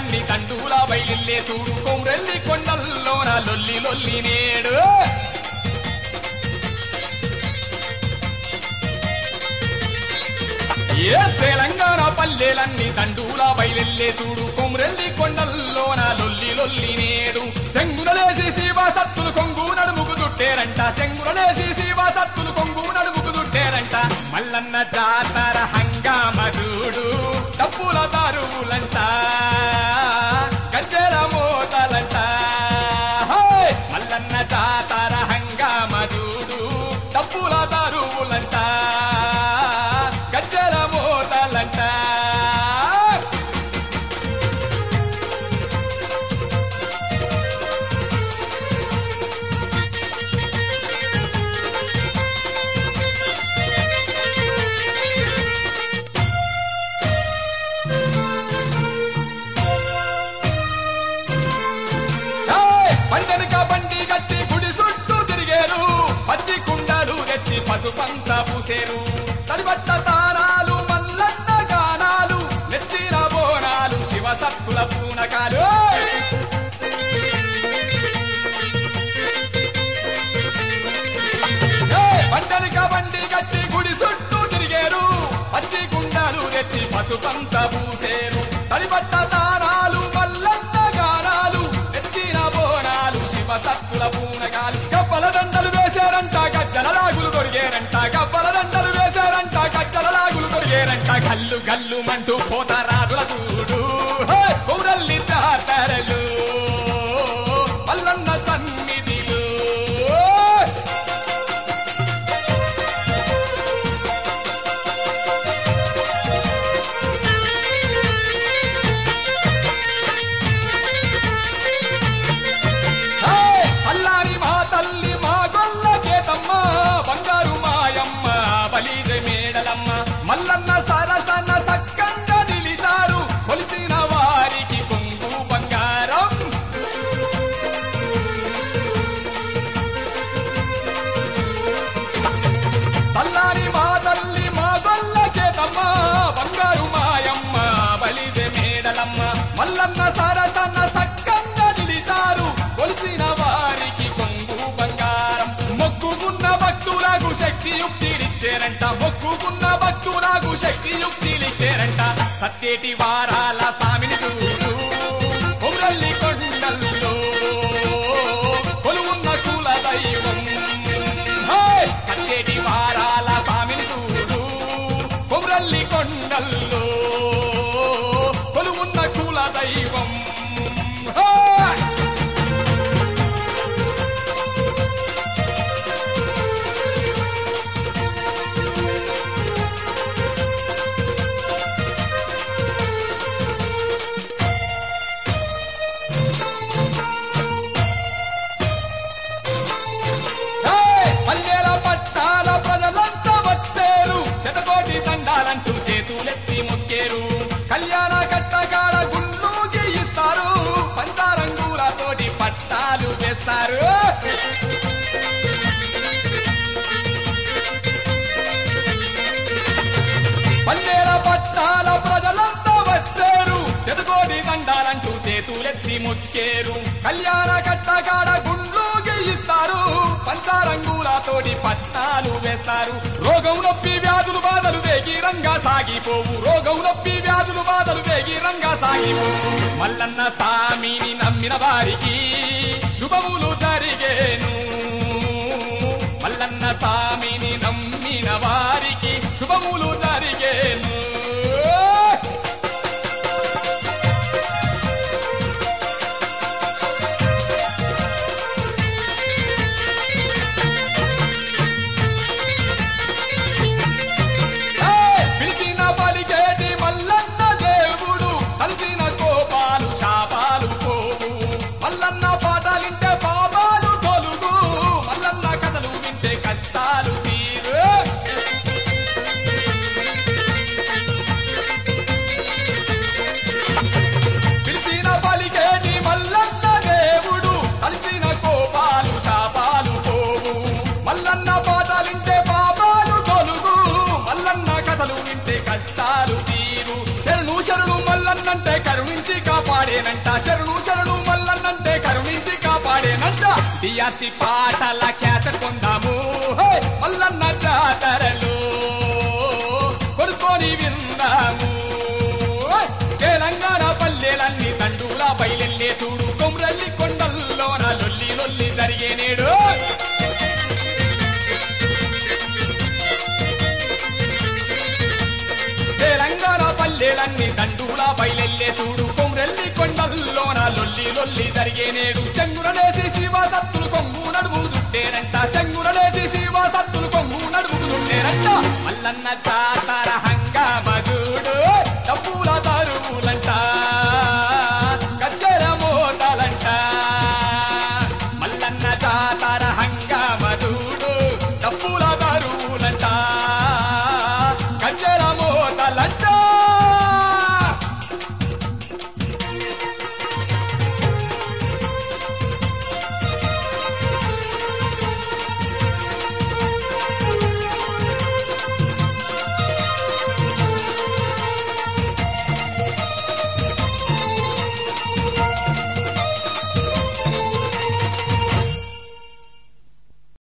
పల్లెలన్నీ తండూలా బయలిల్లే చూడు కొమ్రెల్లి కొండల్లోన లొల్లి లొల్లి నేడు ఏ తెలంగాణ పల్లెలన్నీ తండూలా బయలెల్లే చూడు కొమ్రెల్లి కొండల్లోన లొల్లి లొల్లి నేడు శంగునలేసి శివ సత్తులు కొంగు నడుముకు దుట్టేరంట శంగునలేసి శివ సత్తులు కొంగు నడుముకు దుట్టేరంట మల్లన్న జాతర హంగామ చూడు డప్పుల దారువులంట గజ్జెల మోతలంట హే! మల్లన్న జాతర హంగామ చూడు డప్పుల దారువులంట గజ్జెల మోతలంట ఏయ్! పండెనక బండి గట్టి గుడి చుట్టూ తిరిగేరు పచ్చి కుండలు తెచ్చి పసుపంత పూసేరు తడిబట్ట తారాలు మల్లన్న గానాలు నెత్తిన బోనాలు శివ సత్తుల పూనకాలు ఏయ్! పండెనక బండి గట్టి గుడి చుట్టూ తిరిగేరు పచ్చి కుండలు తెచ్చి పసుపంత పూసేరు తడిబట్ట తారాలు మల్లన్న గానాలు ఎత్తిన బోనాలు శివ సత్తుల పూనకాలు గబ్బల దండలు వేశారంట గజ్జల లాగులు దొరికేరంట గబ్బల దండలు వేశారంట గజ్జల లాగులు దొరికేరంట గల్లు గల్లు మంటూ పోతారాదుల చూడు హే! కౌరల్లి జాతరలు మల్లన్న సన్నిధిలు హే! అల్లారి మా తల్లి మా గొల్ల చేతమ్మ బంగారు మాయమ్మ బలిజ మేడలమ్మ మల్లన్న సరసన సక్కంగా నిలిచారు కొలిచిన వారికి కొంగు బంగారం సల్లారి మా తల్లి మా గొల్ల చేతమ్మ బంగారు మాయమ్మ బలిజ మేడలమ్మ మల్లన్న సరసన సక్కంగా నిలిచారు కొలిసిన వారికి కొంగు బంగారం మొక్కుకున్న భక్తులకు శక్తి యుక్తిలిచ్చారంట మొక్కుకున్న భక్తులకు శక్తి యుక్తిలిచ్చారంట సత్యేటి వారాల సామిని చూడు కొమ్రల్లి కొండల్లో కొలువున్న కుల దైవం హే! సత్యేటి వారాల సామిని చూడు కొమ్రల్లి కొండల్లో కొలువున్న కుల దైవం హే! హే! పల్లెల పట్టాల ప్రజలంతా వచ్చేరు శతకోటి దండాలంటూ చేతులెత్తి మొక్కేరు కళ్యాణ కట్టకాడ గుళ్ళు గీయిస్తారు పంచారంగులతోటి పట్టాలు వేస్తారు పల్లెల పట్టాల ప్రజలంతా వచ్చారు శతకోటి దండాలంటూ చేతులెత్తి మొక్కేరు కళ్యాణ కట్టకాడ గుండ్లు గీయిస్తారు పంచారంగులతోటి పట్టాలు వేస్తారు రోగం నొప్పి వ్యాధులు బాధలు వేగిరంగా సాగిపోవు రోగం నొప్పి వ్యాధులు బాధలు వేగిరంగా సాగిపోవు మల్లన్న సామిని నమ్మిన వారికి శుభములు జరిగేను మల్లన్న సామిని నమ్మిన వారికి శుభములు జరిగేను ఏయ్! పిలిచిన పలికేటి మల్లన్న దేవుడు కలిసిన కోపాలు శాపాలు పోవు మల్లన్న పాటలింటే పాపాలు తొలుగు మల్లన్న కథలు వింటే కష్టాలు తీరు పాడేనంట శరణు శరణు మల్లన్నంటే కరుణించి కాపాడేనంట డిఆర్సి పాటల క్యాసెట్ కొందాము హే! మల్లన్న జాతరలు కొనుక్కొని విందాము హే! తెలంగాణ పల్లెలన్నీ తండూల బయలెల్లే చూడు కొమ్రల్లి కొండల్లోన లొల్లి లొల్లి జరిగే నేడు తెలంగాణ పల్లెలన్నీ దండూలా బయలెల్లే చూడు కొమ్రెల్లి కొండల్లోన లొల్లి లొల్లి జరిగే నేడు చెంగురలేసి శివ సత్తులు కొంగు నడుము దుట్టేరంట చెంగురలేసి శివ సత్తులు కొంగు నడుము దుట్టేరంట మల్లన్న తాత